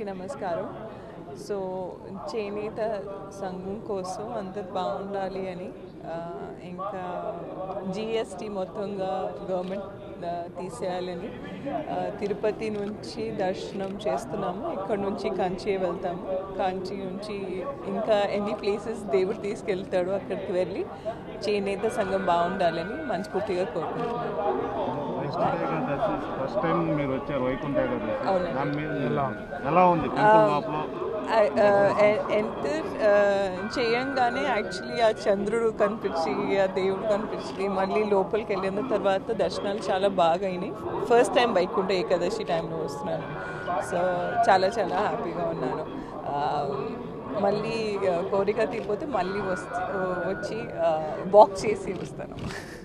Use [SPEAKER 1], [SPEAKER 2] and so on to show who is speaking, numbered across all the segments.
[SPEAKER 1] అందరికీ నమస్కారం సో చేనేత సంఘం కోసం అందరు బాగుండాలి అని ఆ, ఇంకా జిఎస్టీ మొత్తంగా గవర్నమెంట్ ఆ, తీసేయాలని ఆ, తిరుపతి నుంచి దర్శనం చేస్తున్నాము ఇక్కడ నుంచి కంచి వెళ్తాము కంచి నుంచి ఇంకా ఎన్ని ప్లేసెస్ దేవుడు తీసుకెళ్తాడో అక్కడికి వెళ్ళి చేనేత సంఘం బాగుండాలని మనస్ఫూర్తిగా కోరుకుంటున్నాను
[SPEAKER 2] వైష్ణవ ఏకాదశి ఫస్ట్ టైం మీరు వచ్చారు వైకుంఠ ఏకాదశి
[SPEAKER 1] అవునండి.
[SPEAKER 2] దాని మీద ఎలా ఉంది ఎలా ఉంది టెంపుల్ లోపల
[SPEAKER 1] ఎంటర్ చేయంగానే యాక్చువల్లీ ఆ చంద్రుడు కనిపించి ఆ దేవుడు కనిపించి మళ్ళీ లోపలికి వెళ్ళిన తర్వాత దర్శనాలు చాలా బాగా అయినాయి ఫస్ట్ టైం వైకుంఠ ఏకాదశి టైంలో వస్తున్నాను సో చాలా చాలా హ్యాపీగా ఉన్నాను ఆ, మళ్ళీ ఆ, కోరిక తీరిపోతే మళ్ళీ వస్తు వచ్చి వాక్ చేసి వస్తాను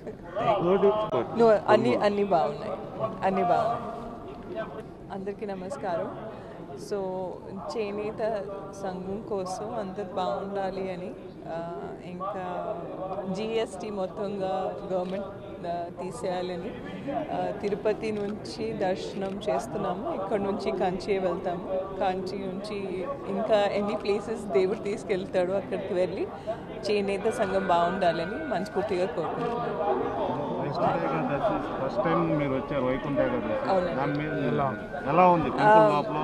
[SPEAKER 1] నువ్వు అన్ని అన్ని బాగున్నాయి అన్ని బాగున్నాయి అందరికీ నమస్కారం సో చేనేత సంఘం కోసం అందరు బాగుండాలి అని ఆ, ఇంకా జిఎస్టీ మొత్తంగా గవర్నమెంట్ ఆ, తీసేయాలని ఆ, తిరుపతి నుంచి దర్శనం చేస్తున్నాము ఇక్కడ నుంచి కంచి వెళ్తాము కంచి నుంచి ఇంకా ఎన్ని ప్లేసెస్ దేవుడు తీసుకెళ్తాడో అక్కడికి వెళ్ళి చేనేత సంఘం బాగుండాలని మనస్ఫూర్తిగా కోరుకుంటున్నాను
[SPEAKER 2] వైష్ణవ ఏకాదశి ఫస్ట్ టైం మీరు వచ్చారు వైకుంఠ ఏకాదశి
[SPEAKER 1] అవునండి.
[SPEAKER 2] దాని మీద ఎలా ఉంది ఎలా ఉంది టెంపుల్ లోపల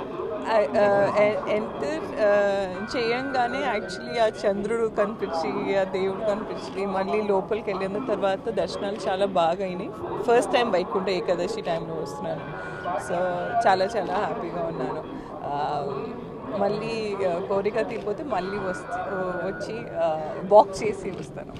[SPEAKER 1] ఎంటర్ చేయంగానే యాక్చువల్లీ ఆ చంద్రుడు కనిపించి ఆ దేవుడు కనిపించి మళ్ళీ లోపలికి వెళ్ళిన తర్వాత దర్శనాలు చాలా బాగా అయినాయి ఫస్ట్ టైం వైకుంఠ ఏకాదశి టైంలో వస్తున్నాను సో చాలా చాలా హ్యాపీగా ఉన్నాను ఆ, మళ్ళీ ఆ, కోరిక తీరిపోతే మళ్ళీ వస్తు వచ్చి వాక్ చేసి వస్తాను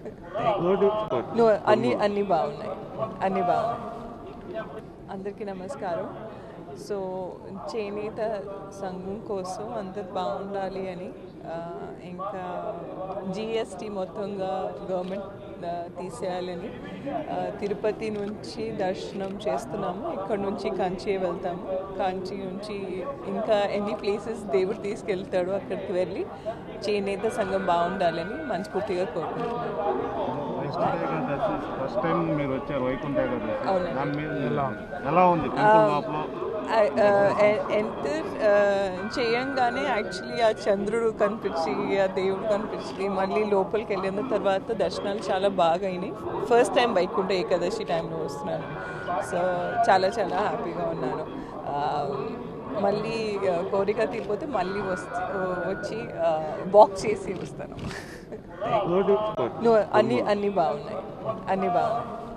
[SPEAKER 1] నువ్వు అన్ని అన్ని బాగున్నాయి అన్ని బాగున్నాయి అందరికీ నమస్కారం సో చేనేత సంఘం కోసం అందరు బాగుండాలి అని ఆ, ఇంకా జిఎస్టీ మొత్తంగా గవర్నమెంట్ ఆ, తీసేయాలని ఆ, తిరుపతి నుంచి దర్శనం చేస్తున్నాము ఇక్కడ నుంచి కంచి వెళ్తాము కంచి నుంచి ఇంకా ఎన్ని ప్లేసెస్ దేవుడు తీసుకెళ్తాడో అక్కడికి వెళ్ళి చేనేత సంఘం బాగుండాలని మనస్ఫూర్తిగా కోరుకుంటున్నాను
[SPEAKER 2] వైష్ణవ ఏకాదశి ఫస్ట్ టైం మీరు వచ్చారు వైకుంఠ ఏకాదశి
[SPEAKER 1] అవునండి.
[SPEAKER 2] దాని మీద ఎలా ఉంది ఎలా ఉంది టెంపుల్ లోపల
[SPEAKER 1] ఎంటర్ చేయంగానే యాక్చువల్లీ ఆ చంద్రుడు కనిపించి ఆ దేవుడు కనిపించి మళ్ళీ లోపలికి వెళ్ళిన తర్వాత దర్శనాలు చాలా బాగా అయినాయి ఫస్ట్ టైం వైకుంఠ ఏకాదశి టైంలో వస్తున్నాను సో చాలా చాలా హ్యాపీగా ఉన్నాను ఆ, మళ్ళీ ఆ, కోరిక తీరిపోతే మళ్ళీ వస్తు వచ్చి వాక్ చేసి వస్తాను నువ్వు అన్ని అన్ని బాగున్నాయి అన్ని బాగున్నాయి